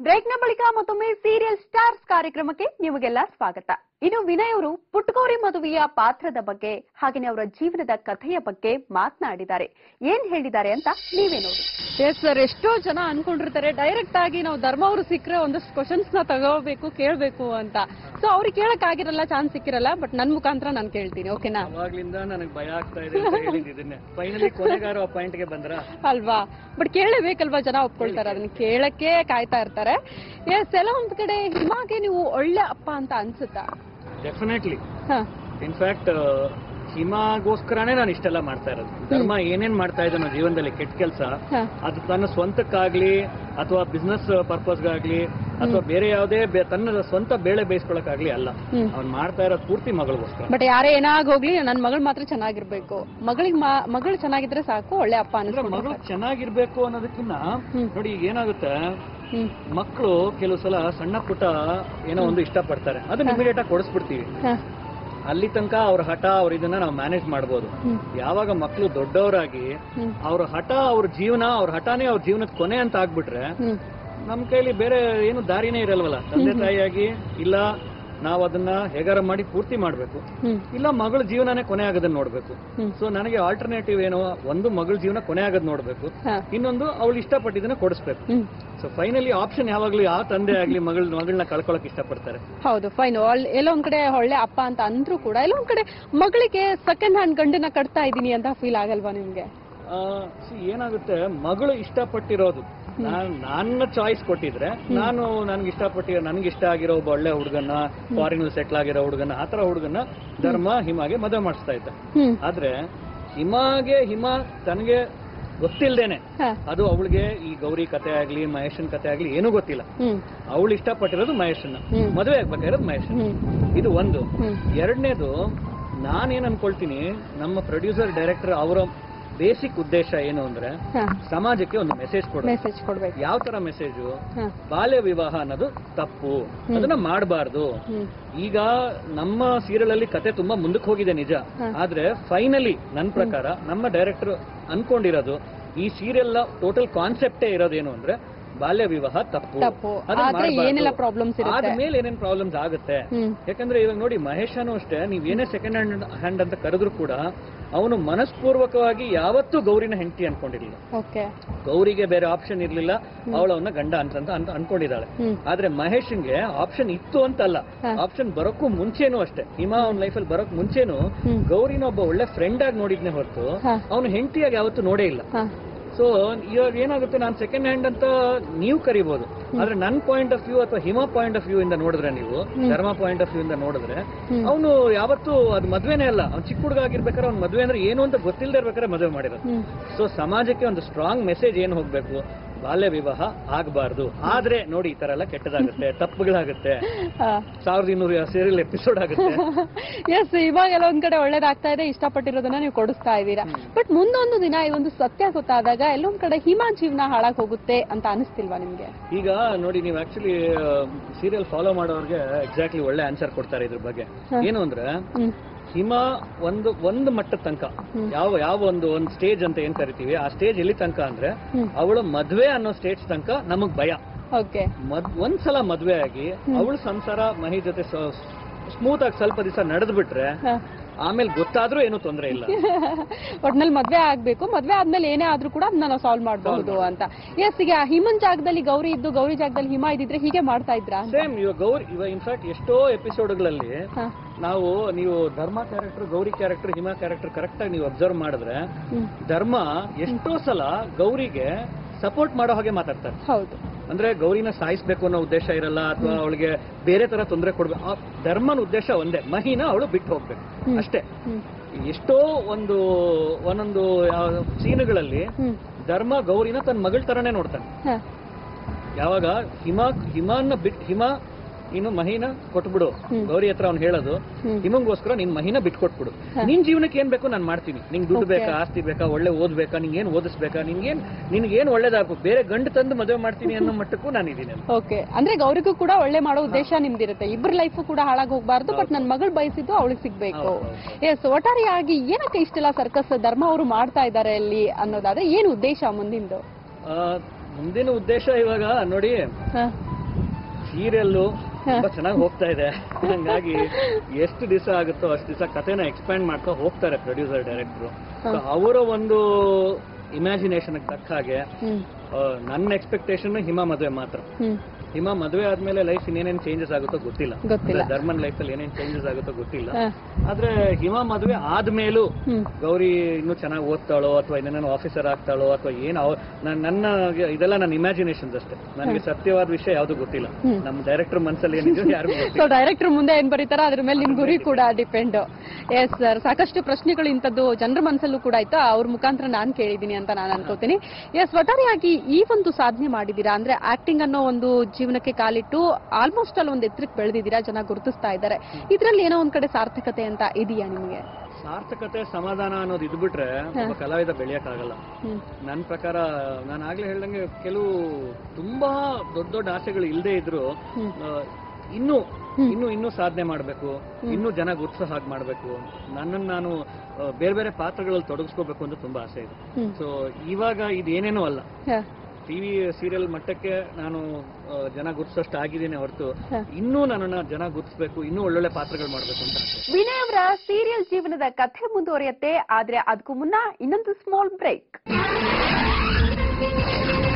ಬ್ರೇಕ್ನ ಬಳಿಕ ಮತ್ತೊಮ್ಮೆ serial stars ಕಾರ್ಯಕ್ರಮಕ್ಕೆ ನಿಮಗೆಲ್ಲ ಸ್ವಾಗತ ಇನ್ನು ವಿನಯ್ ಅವರು ಪುಟ್ಕೋರಿ ಮದುವೆಯ ಪಾತ್ರದ ಬಗ್ಗೆ ಹಾಗೆಯೇ ಅವರ ಜೀವನದ ಕಥೆಯ ಬಗ್ಗೆ ಮಾತನಾಡಿದ್ದಾರೆ ಏನ್ ಹೇಳಿದ್ದಾರೆ ಅಂತ ನೀವೇ ನೋಡಿ ಎಸ್ ಸರ್ ಎಷ್ಟೋ ಜನ ಅನ್ಕೊಂಡಿರ್ತಾರೆ ಡೈರೆಕ್ಟ್ ಆಗಿ ನಾವು ಧರ್ಮ ಅವರು ಸಿಕ್ಕರೆ ಒಂದಷ್ಟು ಕ್ವಶನ್ಸ್ ನ ತಗೋಬೇಕು ಕೇಳ್ಬೇಕು ಅಂತ ಸೊ ಅವ್ರಿಗೆ ಕೇಳಕ್ ಆಗಿರಲ್ಲ ಚಾನ್ಸ್ ಸಿಕ್ಕಿರಲ್ಲ ಬಟ್ ನನ್ ಮುಖಾಂತರ ನಾನು ಕೇಳ್ತೀನಿ ಓಕೆನಾ ಅವಾಗ್ಲಿಂದ ನನಗೆ ಭಯ ಆಗ್ತಾ ಇದೆ ಅಂತ ಹೇಳಿದ್ದು ಇದನ್ನೇ ಫೈನಲಿ ಕೊನೆಗಾರ ಆ ಪಾಯಿಂಟ್ ಗೆ ಬಂದ್ರ ಅಲ್ವಾ ಬಟ್ ಕೇಳಬೇಕಲ್ವಾ ಜನ ಒಪ್ಕೊಳ್ತಾರೆ ಅದನ್ನ ಕೇಳಕ್ಕೆ ಕಾಯ್ತಾ ಇರ್ತಾರೆ ಎಸ್ ಎಲ್ಲ ಒಂದ್ ಕಡೆ ಹಿಮಾಗೆ ನೀವು ಒಳ್ಳೆ ಅಪ್ಪ ಅಂತ ಅನ್ಸುತ್ತಾ ಡೆಫಿನೆಟ್ಲಿ ಹ, ಇನ್ಫ್ಯಾಕ್ಟ್ ಹಿಮಾಗೋಸ್ಕರನೇ ನಾನು ಇಷ್ಟೆಲ್ಲ ಮಾಡ್ತಾ ಇರೋದು ಧರ್ಮ ಏನೇನ್ ಮಾಡ್ತಾ ಇದ್ದಾನೋ ಜೀವನದಲ್ಲಿ ಕೆಟ್ಟ ಕೆಲಸ ಹ, ಅದು ತನ್ನ ಸ್ವಂತಕ್ಕಾಗ್ಲಿ ಅಥವಾ ಬಿಸ್ನೆಸ್ ಪರ್ಪಸ್ಗಾಗ್ಲಿ ಅಥವಾ ಬೇರೆ ಯಾವುದೇ ಬೆ- ತನ್ನ ಸ್ವಂತ ಬೇಳೆ ಬೇಯಿಸ್ಕೊಳಕ್ಕಾಗ್ಲಿ ಅಲ್ಲ ಹ್ಮ್. ಅವ್ನ್ ಮಾಡ್ತಾ ಇರೋದು ಪೂರ್ತಿ ಮಗಳಿಗೋಸ್ಕರ ಬಟ್ ಯಾರೇ ಏನಾಗ್ ಹೋಗ್ಲಿ ನನ್ ಮಗಳು ಮಾತ್ರ ಚೆನ್ನಾಗಿರ್ಬೇಕು ಮಗಳಿಗೆ ಮಗಳು ಚೆನ್ನಾಗಿದ್ರೆ ಸಾಕು ಒಳ್ಳೆ ಅಪ್ಪ ಅಂದ್ರೆ ಮಗಳು ಅನ್ಸ್ಕೊಂಡು ಚೆನ್ನಾಗಿರ್ಬೇಕು ಅನ್ನೋದಕ್ಕಿಂತ ಹ್ಮ್. ನೋಡಿ ಈಗ ಏನಾಗುತ್ತೆ ಹ್ಮ್ ಮಕ್ಕಳು ಕೆಲವು ಸಲ ಸಣ್ಣ ಪುಟ್ಟ ಏನೋ ಒಂದು ಇಷ್ಟಪಡ್ತಾರೆ ಅದನ್ನ ಇಮಿಡಿಯೇಟ್ ಆಗಿ ಕೊಡಿಸ್ಬಿಡ್ತೀವಿ ಹ, ಅಲ್ಲಿ ತನಕ ಅವ್ರ ಹಠ ಅವ್ರ ಇದನ್ನ ನಾವು ಮ್ಯಾನೇಜ್ ಮಾಡ್ಬೋದು ಹ್ಮ್ ಯಾವಾಗ ಮಕ್ಕಳು ದೊಡ್ಡವರಾಗಿ ಹ್ಮ್ ಅವ್ರ ಹಠ ಅವ್ರ ಜೀವನ ಅವ್ರ ಹಠನೇ ಅವ್ರ ಜೀವನದ ಕೊನೆ ಅಂತ ಆಗ್ಬಿಟ್ರೆ ಹ್ಮ್ ನಮ್ ಕೈಲಿ ಬೇರೆ ಏನು ದಾರಿನೇ ಇರಲ್ವಲ್ಲ ತಂದೆ ತಾಯಿಯಾಗಿ ಇಲ್ಲ ನಾವು ಅದನ್ನ ಹೇಗಾರ ಮಾಡಿ ಪೂರ್ತಿ ಮಾಡ್ಬೇಕು ಹ್ಮ್ ಇಲ್ಲ ಮಗಳ ಜೀವನನೇ ಕೊನೆ ಆಗೋದನ್ನ ನೋಡ್ಬೇಕು ಹ್ಮ್. ಸೊ ನನಗೆ ಆಲ್ಟರ್ನೇಟಿವ್ ಏನೋ ಒಂದು ಮಗಳ ಜೀವನ ಕೊನೆ ಆಗೋದ್ ನೋಡ್ಬೇಕು ಹ, ಇನ್ನೊಂದು ಅವಳು ಇಷ್ಟಪಟ್ಟಿದ್ದನ್ನ ಕೊಡಿಸ್ಬೇಕು ಹ್ಮ್ ಸೊ ಫೈನಲಿ ಆಪ್ಷನ್ ಯಾವಾಗ್ಲೂ ಯಾವ ತಂದೆ ಆಗ್ಲಿ ಮಗಳ ಮಗಳನ್ನ ಕಳ್ಕೊಳಕ್ ಇಷ್ಟಪಡ್ತಾರೆ ಹೌದು ಫೈನ್ ಎಲ್ಲೋ ಒಂದ್ ಕಡೆ ಒಳ್ಳೆ ಅಪ್ಪ ಅಂತ ಅಂದ್ರೂ ಕೂಡ ಎಲ್ಲೋ ಒಂದ್ ಕಡೆ ಮಗಳಿಗೆ ಸೆಕೆಂಡ್ ಹ್ಯಾಂಡ್ ಗಂಡನ ಕಟ್ತಾ ಇದೀನಿ ಅಂತ ಫೀಲ್ ಆಗಲ್ವಾ ನಿಮ್ಗೆ ಆ, see, ಏನಾಗುತ್ತೆ ಮಗಳು ಇಷ್ಟಪಟ್ಟಿರೋದು ನಾನ್ ನನ್ನ ಚಾಯ್ಸ್ ಕೊಟ್ಟಿದ್ರೆ ನಾನು ನನ್ಗೆ ಇಷ್ಟಪಟ್ಟಿರೋ ನನ್ಗೆ ಇಷ್ಟ ಆಗಿರೋ ಒಬ್ಬ ಒಳ್ಳೆ ಹುಡುಗನ್ನ ಫಾರಿನ್ ಸೆಟ್ಲ್ ಆಗಿರೋ ಹುಡುಗನ್ನ ಆತರ ಹುಡುಗನ್ನ ಧರ್ಮ ಹಿಮಾಗೆ ಮದುವೆ ಮಾಡಿಸ್ತಾ ಇದ್ದ ಹ್ಮ್ ಆದ್ರೆ ಹಿಮಾಗೆ ಹಿಮ ತನಗೆ ಗೊತ್ತಿಲ್ದೇನೆ ಹ, ಅದು ಅವಳಿಗೆ ಈ ಗೌರಿ ಕತೆ ಆಗ್ಲಿ ಮಹೇಶನ್ ಕತೆ ಆಗ್ಲಿ ಏನೂ ಗೊತ್ತಿಲ್ಲ ಹ್ಮ್ ಅವಳು ಇಷ್ಟಪಟ್ಟಿರೋದು ಮಹೇಶನ್ನ ಹ್ಮ್. ಮದುವೆ ಆಗ್ಬೇಕಾಗಿರೋದು ಮಹೇಶನ್ ಹ್ಮ್ ಇದು ಒಂದು ಹ್ಮ್ ಎರಡನೇದು ನಾನೇನ್ ಅನ್ಕೊಳ್ತೀನಿ ನಮ್ಮ ಪ್ರೊಡ್ಯೂಸರ್ ಡೈರೆಕ್ಟರ್ ಅವರ ಬೇಸಿಕ್ ಉದ್ದೇಶ ಏನು ಅಂದ್ರೆ ಹ, ಸಮಾಜಕ್ಕೆ ಒಂದು ಮೆಸೇಜ್ ಕೊಡೋದು ಮೆಸೇಜ್ ಕೊಡ್ಬೇಕು ಯಾವ ತರ ಮೆಸೇಜು ಹ, ಬಾಲ್ಯ ವಿವಾಹ ಅನ್ನೋದು ತಪ್ಪು ಅದನ್ನ ಮಾಡಬಾರ್ದು ಹ್ಮ್ ಈಗ ನಮ್ಮ ಸೀರಿಯಲ್ ಅಲ್ಲಿ ಕತೆ ತುಂಬಾ ಮುಂದಕ್ಕೆ ಹೋಗಿದೆ ನಿಜ ಹ. ಆದ್ರೆ ಫೈನಲಿ ನನ್ನ ಪ್ರಕಾರ ನಮ್ಮ ಡೈರೆಕ್ಟರ್ ಅನ್ಕೊಂಡಿರೋದು ಈ ಸೀರಿಯಲ್ ಟೋಟಲ್ ಕಾನ್ಸೆಪ್ಟೇ ಇರೋದೇನು ಅಂದ್ರೆ ಬಾಲ್ಯ ವಿವಾಹ ತಪ್ಪು ತಪ್ಪು ಅದನ್ನ ಆದ್ರೆ ಮಾಡ್ಬಾರ್ದು. ಏನೆಲ್ಲ ಪ್ರಾಬ್ಲಮ್ಸ್ ಇರುತ್ತೆ ಆದ್ಮೇಲೆ ಏನೇನ್ ಪ್ರಾಬ್ಲಮ್ಸ್ ಆಗುತ್ತೆ ಹ್ಮ್ ಯಾಕಂದ್ರೆ ಇವಾಗ ನೋಡಿ ಮಹೇಶನು ಅಷ್ಟೇ ನೀವ್ ಏನೇ ಸೆಕೆಂಡ್ ಹ್ಯಾಂಡ್ ಹ್ಯಾಂಡ್ ಅಂತ ಕರೆದ್ರು ಕೂಡ ಅವನು ಮನಸ್ಪೂರ್ವಕವಾಗಿ ಯಾವತ್ತೂ ಗೌರಿನ ಹೆಂಡತಿ ಅನ್ಕೊಂಡಿರ್ಲಿಲ್ಲ ಓಕೆ ಗೌರಿಗೆ ಬೇರೆ ಆಪ್ಷನ್ ಇರ್ಲಿಲ್ಲ ಅವಳು ಅವನ ಗಂಡ ಅಂತ ಅಂತ ಅನ್- ಅನ್ಕೊಂಡಿದ್ದಾಳೆ ಹ್ಮ್ ಆದ್ರೆ ಮಹೇಶ್ಗೆ ಆಪ್ಷನ್ ಇತ್ತು ಅಂತಲ್ಲ ಹ. ಆಪ್ಷನ್ ಬರೋಕ್ಕೂ ಮುಂಚೆನೂ ಅಷ್ಟೇ ಹಿಮಾ ಅವ್ನ ಲೈಫಲ್ಲಿ ಬರೋಕ್ ಮುಂಚೆನೂ ಹ್ಮ್ ಗೌರಿನ ಒಬ್ಬ ಒಳ್ಳೆ ಫ್ರೆಂಡ್ ಆಗಿ ನೋಡಿದ್ನೆ ಹೊರತು ಹ. ಅವನು ಹೆಂಡತಿಯಾಗಿ ಯಾವತ್ತೂ ನೋಡೇ ಇಲ್ಲ ಹ, ಸೊ ಇವಾಗ ಏನಾಗುತ್ತೆ ನಾನು ಸೆಕೆಂಡ್ ಹ್ಯಾಂಡ್ ಅಂತ ನೀವು ಕರಿಬಹುದು ಆದ್ರೆ ನನ್ನ ಪಾಯಿಂಟ್ ಆಫ್ ವ್ಯೂ ಅಥವಾ ಹಿಮಾ ಪಾಯಿಂಟ್ ಆಫ್ ವ್ಯೂ ಇಂದ ನೋಡಿದ್ರೆ ನೀವು ಧರ್ಮ ಪಾಯಿಂಟ್ ಆಫ್ ವ್ಯೂ ಇಂದ ನೋಡಿದ್ರೆ ಹ್ಮ್. ಅವನು ಯಾವತ್ತೂ ಅದು ಮದ್ವೆನೇ ಅಲ್ಲ ಅವ್ನು ಚಿಕ್ಕ ಹುಡುಗ ಆಗಿರ್ಬೇಕಾದ್ರೆ ಅವ್ನ ಮದ್ವೆ ಅಂದ್ರೆ ಏನು ಅಂತ ಗೊತ್ತಿಲ್ಲದೆ ಇರ್ಬೇಕಾದ್ರೆ ಮದುವೆ ಮಾಡಿರೋದು ಹ್ಮ್ ಸೊ ಸಮಾಜಕ್ಕೆ ಒಂದು ಸ್ಟ್ರಾಂಗ್ ಮೆಸೇಜ್ ಏನು ಹೋಗ್ಬೇಕು ಬಾಲ್ಯ ವಿವಾಹ ಆಗಬಾರ್ದು ಆದ್ರೆ ನೋಡಿ ಈ ತರ ಎಲ್ಲ ಕೆಟ್ಟದಾಗುತ್ತೆ ತಪ್ಪುಗಳಾಗುತ್ತೆ ಹ. ಸಾವಿರದ ಇನ್ನೂರು ಸೀರಿಯಲ್ ಎಪಿಸೋಡ್ ಆಗುತ್ತೆ ಎಸ್ ಇವಾಗೆಲ್ಲ ಒಂದ್ ಕಡೆ ಒಳ್ಳೇದಾಗ್ತಾ ಇದೆ ಇಷ್ಟಪಟ್ಟಿರೋದನ್ನ ನೀವು ಕೊಡಿಸ್ತಾ ಇದ್ದೀರಾ ಬಟ್ ಮುಂದೊಂದು ದಿನ ಈ ಒಂದು ಸತ್ಯ ಗೊತ್ತಾದಾಗ ಎಲ್ಲೊಂದ್ ಕಡೆ ಹಿಮಾ ಜೀವನ ಹಾಳಾಗ್ ಹೋಗುತ್ತೆ ಅಂತ ಅನಿಸ್ತಿಲ್ವಾ ನಿಮ್ಗೆ ಈಗ ನೋಡಿ ನೀವು ಆಕ್ಚುಲಿ ಸೀರಿಯಲ್ ಫಾಲೋ ಮಾಡೋರ್ಗೆ ಎಕ್ಸಾಕ್ಟ್ಲಿ ಒಳ್ಳೆ ಆನ್ಸರ್ ಕೊಡ್ತಾರೆ ಇದ್ರ ಬಗ್ಗೆ ಏನು ಅಂದ್ರೆ ಹ್ಮ್ ಹಿಮ ಒಂದು ಒಂದು ಮಟ್ಟದ ತನಕ ಯಾವ ಯಾವ ಒಂದು ಒಂದು ಸ್ಟೇಜ್ ಅಂತ ಏನ್ ಕರಿತೀವಿ ಆ ಸ್ಟೇಜ್ ಎಲ್ಲಿ ತನಕ ಅಂದ್ರೆ ಹ್ಮ್. ಅವಳು ಮದ್ವೆ ಅನ್ನೋ ಸ್ಟೇಜ್ ತನಕ ನಮಗ್ ಭಯ ಓಕೆ ಮದ್ ಒಂದ್ಸಲ ಮದ್ವೆ ಆಗಿ ಅವಳ ಸಂಸಾರ ಮಹಿ ಜೊತೆ ಸ್ಮೂತ್ ಆಗಿ ಸ್ವಲ್ಪ ದಿವಸ ನಡೆದ್ ಬಿಟ್ರೆ ಆಮೇಲೆ ಗೊತ್ತಾದ್ರೂ ಏನು ತೊಂದರೆ ಇಲ್ಲ ಒಟ್ನಲ್ಲಿ ಮದ್ವೆ ಆಗ್ಬೇಕು ಮದ್ವೆ ಆದ್ಮೇಲೆ ಏನೇ ಆದ್ರೂ ಕೂಡ ಅದನ್ನ ನಾವು ಸಾಲ್ವ್ ಮಾಡಬಹುದು ಅಂತ ಎಸ್ ಈಗ ಹಿಮನ್ ಜಾಗದಲ್ಲಿ ಗೌರಿ ಇದ್ದು ಗೌರಿ ಜಾಗದಲ್ಲಿ ಹಿಮ ಇದ್ದಿದ್ರೆ ಹೀಗೆ ಮಾಡ್ತಾ ಇದ್ರಾ ಅಂತ ಸೇಮ್ ಇವಾಗ ಗೌರಿ ಇವಾಗ ಇನ್ಫ್ಯಾಕ್ಟ್ ಎಷ್ಟೋ ಎಪಿಸೋಡ್ಗಳಲ್ಲಿ ಹ. ನಾವು ನೀವು Dharma character Gauri character Hima character correct ಆಗಿ ನೀವು ಅಬ್ಸರ್ವ್ ಮಾಡಿದ್ರೆ ಹ್ಮ್. ಧರ್ಮ ಎಷ್ಟೋ ಸಲ ಗೌರಿಗೆ ಸಪೋರ್ಟ್ ಮಾಡೋ ಹಾಗೆ ಮಾತಾಡ್ತಾರೆ ಹೌದು ಅಂದ್ರೆ ಗೌರಿನ ಸಾಯಿಸ್ಬೇಕು ಅನ್ನೋ ಉದ್ದೇಶ ಇರಲ್ಲ ಅಥವಾ ಅವಳಿಗೆ ಬೇರೆ ತರ ತೊಂದರೆ ಕೊಡ್ಬೇಕು ಆ ಧರ್ಮನ ಉದ್ದೇಶ ಒಂದೇ ಮಹಿನ ಅವಳು ಬಿಟ್ಟು ಹೋಗ್ಬೇಕು ಹ್ಮ್. ಅಷ್ಟೇ ಹ್ಮ್ ಎಷ್ಟೋ ಒಂದು ಒಂದೊಂದು ಸೀನುಗಳಲ್ಲಿ ಹ್ಮ್ ಧರ್ಮ ಗೌರಿನ ತನ್ನ ಮಗಳ ತರನೇ ನೋಡ್ತಾನೆ ಹ. ಯಾವಾಗ ಹಿಮ ಹಿಮನ್ನ ಬಿಟ್ ಹಿಮ ನೀನು ಮಹಿನ ಕೊಟ್ಬಿಡು ಹ್ಮ್. ಗೌರಿ ಹತ್ರ ಅವ್ನು ಹೇಳೋದು ಹ್ಮ್. ಹಿಮಂಗೋಸ್ಕರ ನಿನ್ ಮಹಿನ ಬಿಟ್ಕೊಟ್ಬಿಡು ನಿನ್ ಜೀವನಕ್ಕೆ ಏನ್ ಬೇಕು ನಾನು ಮಾಡ್ತೀನಿ ನಿಂಗೆ ದುಡ್ಡು Okay. ಬೇಕಾ ಆಸ್ತಿ ಬೇಕಾ ಒಳ್ಳೆ ಓದ್ಬೇಕಾ ನಿಂಗೆ ಏನ್ ಓದಿಸ್ಬೇಕಾ ನಿನ್ಗೇನ್ ನಿನ್ಗೆ ಏನ್ ಒಳ್ಳೇದಾಗಬೇಕು ಬೇರೆ ಗಂಡು ತಂದು ಮದುವೆ ಮಾಡ್ತೀನಿ ಅನ್ನೋ ಮಟ್ಟಕ್ಕೂ ನಾನು ಇದೀನಿ ಅಲ್ಲಿ. ಓಕೆ ಅಂದ್ರೆ ಗೌರಿಗೂ ಕೂಡ ಒಳ್ಳೆ ಮಾಡೋ ಉದ್ದೇಶ ನಿಮ್ದಿರುತ್ತೆ ಇಬ್ಬರ ಲೈಫ್ ಕೂಡ ಹಾಳಾಗ್ ಹೋಗ್ಬಾರ್ದು ಬಟ್ ನನ್ ಮಗಳು ಬಯಸಿದ್ದು ಅವಳಿಗೆ ಸಿಗ್ಬೇಕು ಹೌದು, ಹೌದು. ಎಸ್ ಒಟ್ಟಾರೆಯಾಗಿ ಏನಕ್ಕೆ ಇಷ್ಟೆಲ್ಲ ಸರ್ಕಸ್ ಧರ್ಮ ಅವರು ಮಾಡ್ತಾ ಇದ್ದಾರೆ ಅಲ್ಲಿ ಅನ್ನೋದಾದ್ರೆ ಏನು ಉದ್ದೇಶ ಮುಂದಿಂದು ಆ, ಮುಂದಿನ ಉದ್ದೇಶ ಇವಾಗ ನೋಡಿ ಹ, ಸೀರಿಯಲ್ಲು ತುಂಬಾ ಚೆನ್ನಾಗಿ ಹೋಗ್ತಾ ಇದೆ ಹಂಗಾಗಿ ಎಷ್ಟು ದಿವಸ ಆಗುತ್ತೋ ಅಷ್ಟು ದಿವಸ ಕಥೆನ ಎಕ್ಸ್ಪ್ಯಾಂಡ್ ಮಾಡ್ತಾ ಹೋಗ್ತಾರೆ ಪ್ರೊಡ್ಯೂಸರ್ ಡೈರೆಕ್ಟ್ರು ಅವರ ಒಂದು ಇಮ್ಯಾಜಿನೇಷನ್ ತಕ್ಕ ಹಾಗೆ ಹ್ಮ್ ಆ, ನನ್ನ ಎಕ್ಸ್ಪೆಕ್ಟೇಷನ್ ಹಿಮ ಮದುವೆ ಮಾತ್ರ ಹ್ಮ್ ಹಿಮ ಮದುವೆ ಆದ್ಮೇಲೆ ಲೈಫ್ ಇನ್ನೇನೇನ್ ಚೇಂಜಸ್ ಆಗುತ್ತೋ ಗೊತ್ತಿಲ್ಲ ಗೊತ್ತಿಲ್ಲ. ಅಂದ್ರೆ ಧರ್ಮನ್ ಲೈಫ್ ಅಲ್ಲಿ ಏನೇನ್ ಚೇಂಜಸ್ ಆಗುತ್ತೋ ಗೊತ್ತಿಲ್ಲ ಹ. ಆದ್ರೆ ಹಿಮ ಮದುವೆ ಆದ್ಮೇಲೂ ಹ್ಮ್ ಗೌರಿ ಇನ್ನೂ ಚೆನ್ನಾಗಿ ಓದ್ತಾಳೋ ಅಥವಾ ಇನ್ನೇನೋ ಆಫೀಸರ್ ಆಗ್ತಾಳೋ ಅಥವಾ ಏನು ಅವ ನನ್- ನನ್ನ ಇದೆಲ್ಲ ನನ್ನ ಇಮ್ಯಾಜಿನೇಷನ್ಸ್ ಅಷ್ಟೇ ನನಗೆ ಸತ್ಯವಾದ ವಿಷಯ ಯಾವ್ದು ಗೊತ್ತಿಲ್ಲ ನಮ್ಮ ಡೈರೆಕ್ಟರ್ ಮನ್ಸಲ್ಲಿ ಏನಿದೆ ಯಾರಿಗೂ ಸೊ ಗೊತ್ತಿಲ್ಲ ಡೈರೆಕ್ಟರ್ ಮುಂದೆ ಏನ್ ಬರೀತಾರ ಅದ್ರ ಮೇಲೆ ನಿಮ್ ಗುರಿ ಕೂಡ ಡಿಪೆಂಡ್ ಎಸ್ ಸರ್ ಸಾಕಷ್ಟು ಪ್ರಶ್ನೆಗಳು ಇಂಥದ್ದು ಜನರ ಮನಸ್ಸಲ್ಲೂ ಕೂಡ ಇತ್ತು ಅವ್ರ ಮುಖಾಂತರ ನಾನ್ ಕೇಳಿದೀನಿ ಅಂತ ನಾನು ಅನ್ಕೋತೀನಿ ಎಸ್ ಒಟ್ಟಾರೆಯಾಗಿ ಈ ಒಂದು ಸಾಧನೆ ಮಾಡಿದೀರಾ ಅಂದ್ರೆ ಆಕ್ಟಿಂಗ್ ಅನ್ನೋ ಒಂದು ಜೀವನಕ್ಕೆ ಕಾಲಿಟ್ಟು ಆಲ್ಮೋಸ್ಟ್ ಅಲ್ಲಿ ಒಂದು ಎತ್ತರಕ್ಕೆ ಬೆಳೆದಿದ್ದೀರಾ ಜನ ಗುರುತಿಸ್ತಾ ಇದ್ದಾರೆ ಇದ್ರಲ್ಲಿ ಏನೋ ಒಂದ್ ಕಡೆ ಸಾರ್ಥಕತೆ ಅಂತ ಇದೆಯಾ ನಿಮಗೆ ಸಾರ್ಥಕತೆ ಸಮಾಧಾನ ಅನ್ನೋದು ಇದ್ಬಿಟ್ರೆ ಒಬ್ಬ ಕಲಾವಿದ ಬೆಳೆಯಕ್ಕಾಗಲ್ಲ ಹ್ಮ್ ನನ್ನ ಪ್ರಕಾರ ನಾನು ಆಗ್ಲೇ ಹೇಳ್ದಂಗೆ ಕೆಲವು ತುಂಬಾ ದೊಡ್ಡ ದೊಡ್ಡ ಆಸೆಗಳು ಇಲ್ಲದೆ ಇದ್ರು ಹ್ಮ್. ಆ, ಇನ್ನೂ ಇನ್ನು ಇನ್ನೂ ಸಾಧನೆ ಮಾಡಬೇಕು ಇನ್ನೂ ಜನ ಗುರ್ಸೋ ಹಾಗೆ ಮಾಡಬೇಕು ನನ್ನನ್ನು ನಾನು ಆ, ಬೇರೆ ಬೇರೆ ಪಾತ್ರಗಳಲ್ಲಿ ತೊಡಗಿಸ್ಕೋಬೇಕು ಅಂತ ತುಂಬಾ ಆಸೆ ಇದೆ ಹ್ಮ್. ಸೊ ಇವಾಗ ಇದೇನೇನೂ ಅಲ್ಲ ಹ. ಟಿವಿ ಸೀರಿಯಲ್ ಮಟ್ಟಕ್ಕೆ ನಾನು ಆ, ಜನ ಗುರ್ಸೋಷ್ಟು ಆಗಿದ್ದೀನಿ ಹೊರತು ಹ. ಇನ್ನೂ ನನ್ನನ್ನ ಜನ ಗುರ್ಸ್ಬೇಕು ಇನ್ನೂ ಒಳ್ಳೊಳ್ಳೆ ಪಾತ್ರಗಳು ಮಾಡಬೇಕು ಅಂತ ಆಸೆ ವಿನಯ್ ಅವರ ಸೀರಿಯಲ್ ಜೀವನದ ಕಥೆ ಮುಂದುವರಿಯುತ್ತೆ ಆದ್ರೆ ಅದಕ್ಕೂ ಮುನ್ನ ಇನ್ನೊಂದು ಸ್ಮಾಲ್ ಬ್ರೇಕ್